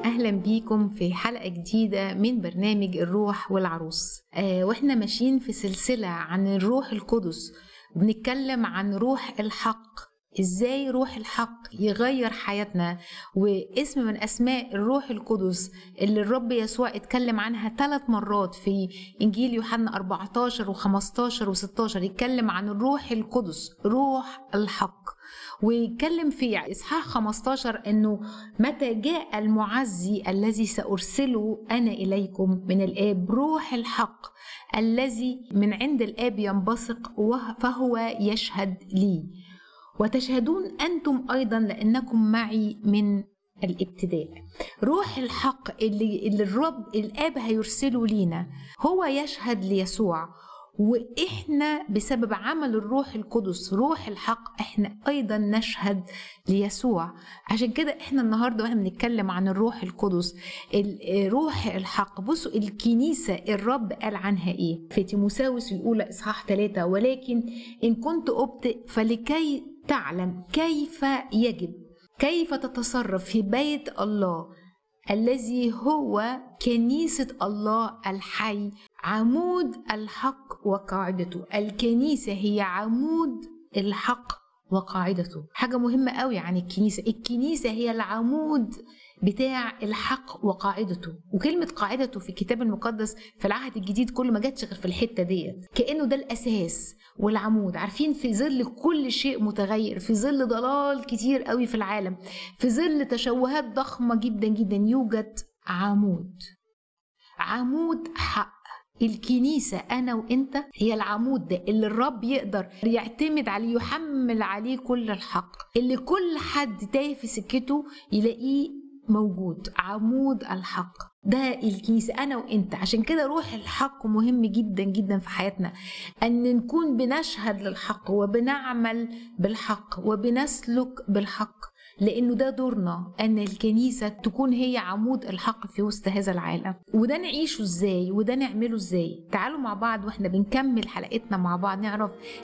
أهلا بيكم في حلقة جديدة من برنامج الروح والعروس آه وإحنا ماشيين في سلسلة عن الروح القدس بنتكلم عن روح الحق ازاي روح الحق يغير حياتنا واسم من اسماء الروح القدس اللي الرب يسوع اتكلم عنها ثلاث مرات في انجيل يوحنا 14 و15 و16 يتكلم عن الروح القدس روح الحق ويتكلم في اصحاح 15 انه متى جاء المعزي الذي سارسله انا اليكم من الاب روح الحق الذي من عند الاب ينبثق فهو يشهد لي وتشهدون انتم ايضا لانكم معي من الابتداء روح الحق اللي, اللي الرب الاب هيرسله لينا هو يشهد ليسوع واحنا بسبب عمل الروح القدس روح الحق احنا ايضا نشهد ليسوع عشان كده احنا النهارده واحنا بنتكلم عن الروح القدس روح الحق بصوا الكنيسه الرب قال عنها ايه في تيموساوس الاولى اصحاح ثلاثة ولكن ان كنت ابطئ فلكي تعلم كيف يجب كيف تتصرف في بيت الله الذي هو كنيسة الله الحي عمود الحق وقاعدته الكنيسة هي عمود الحق وقاعدته حاجة مهمة قوي عن الكنيسة الكنيسة هي العمود بتاع الحق وقاعدته وكلمة قاعدته في الكتاب المقدس في العهد الجديد كله ما جاتش غير في الحتة ديت كأنه ده الأساس والعمود عارفين في ظل كل شيء متغير في ظل ضلال كتير قوي في العالم في ظل تشوهات ضخمة جدا جدا يوجد عمود عمود حق الكنيسة أنا وإنت هي العمود ده اللي الرب يقدر يعتمد عليه يحمل عليه كل الحق اللي كل حد تايه في سكته يلاقيه موجود عمود الحق ده الكنيسة أنا وإنت عشان كده روح الحق مهم جدا جدا في حياتنا أن نكون بنشهد للحق وبنعمل بالحق وبنسلك بالحق لأنه ده دورنا أن الكنيسة تكون هي عمود الحق في وسط هذا العالم وده نعيشه إزاي وده نعمله إزاي تعالوا مع بعض وإحنا بنكمل حلقتنا مع بعض نعرف